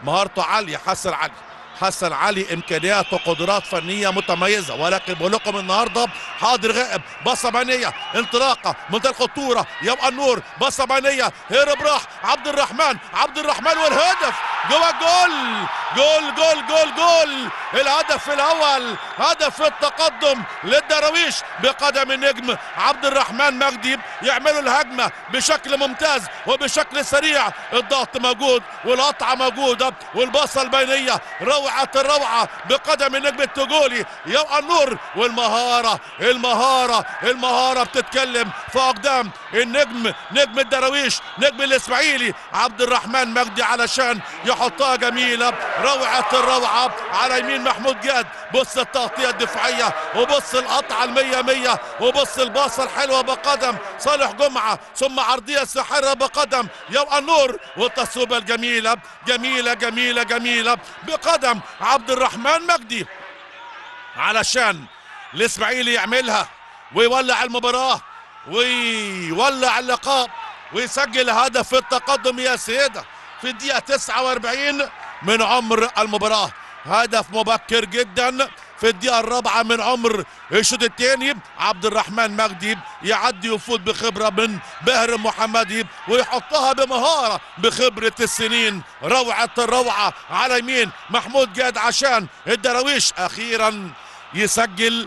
مهارته عاليه حسن علي حسن علي امكانيات وقدرات فنيه متميزه ولكن بقول لكم النهارده حاضر غائب بصه بينيه انطلاقه منتهى الخطوره يبقى النور بصه بينيه هرب راح عبد الرحمن عبد الرحمن والهدف جوه الجول جول جول جول جول الهدف الاول هدف التقدم للدراويش بقدم النجم عبد الرحمن مجدي يعملوا الهجمه بشكل ممتاز وبشكل سريع الضغط موجود والقطعه موجوده والبصه البينيه روعه الروعه بقدم النجم التجولي يبقى النور والمهاره المهاره المهاره بتتكلم في اقدام النجم نجم الدراويش نجم الاسماعيلي عبد الرحمن مجدي علشان يحطها جميله روعه الروعه على يمين محمود جاد بص التغطيه الدفاعيه وبص القطعه المية مية وبص الباصه الحلوه بقدم صالح جمعه ثم عرضيه ساحره بقدم يبقى النور والتصويبه الجميله جميله جميله جميله بقدم عبد الرحمن مجدي علشان الاسماعيلي يعملها ويولع المباراه ويولع اللقاء ويسجل هدف التقدم يا سيده في الدقيقه 49 من عمر المباراه هدف مبكر جدا في الدقيقة الرابعة من عمر الشوط الثاني عبد الرحمن مجدي يعدي ويفوت بخبرة من بهر محمدي ويحطها بمهارة بخبرة السنين روعة الروعة على يمين محمود جاد عشان الدراويش أخيرا يسجل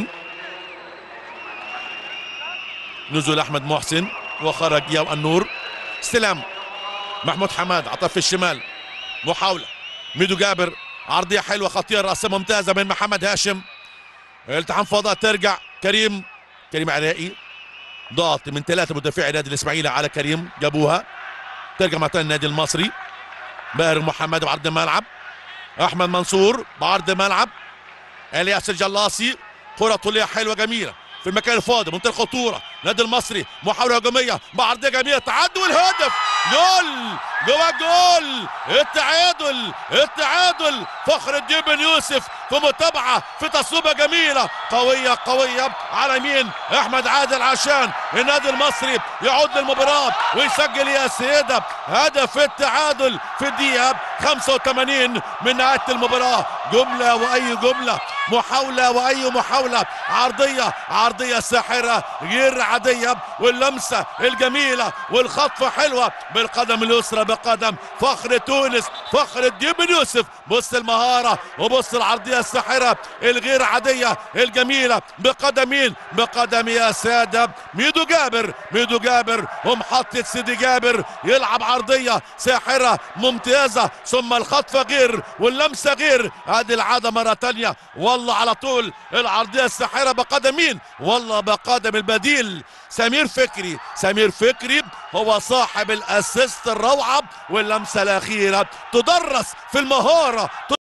نزول أحمد محسن وخرج يا النور استلام محمود حماد عطف في الشمال محاولة ميدو جابر عرضية حلوة خطيرة رأسية ممتازة من محمد هاشم التحام فضاء ترجع كريم كريم عراقي ضغط من ثلاثة مدافعي النادي الإسماعيلي على كريم جابوها ترجع مرة النادي المصري باهر محمد بعرض الملعب أحمد منصور بعرض الملعب الياس الجلاصي كرة طولية حلوة جميلة في المكان الفاضي منتهى الخطورة نادي المصري محاولة هجومية بعرضية جميلة تعدي والهدف جول جوه جول التعادل التعادل فخر الدين بن يوسف في متابعة في تصويبة جميلة قوية قوية على يمين أحمد عادل عشان النادي المصري يعود للمباراة ويسجل يا سيدة هدف التعادل في الدقيقة 85 من نهاية المباراة جملة وأي جملة محاولة وأي محاولة عرضية عرضية ساحرة غير عادية واللمسة الجميلة والخطفة حلوة بالقدم اليسرى بقدم فخر تونس فخر الدين بن يوسف بص المهارة وبص العرضية الساحرة الغير عادية الجميلة بقدم مين بقدم يا سادة ميدو جابر ميدو جابر ومحطة سيدي جابر يلعب عرضية ساحرة ممتازة ثم الخطفة غير واللمسة غير هذه العادة مرة تانية والله على طول العرضية الساحرة بقدم مين والله بقدم البديل سمير فكري سمير فكري هو صاحب الاسيست الروعة واللمسة الأخيرة تدرس في المهارة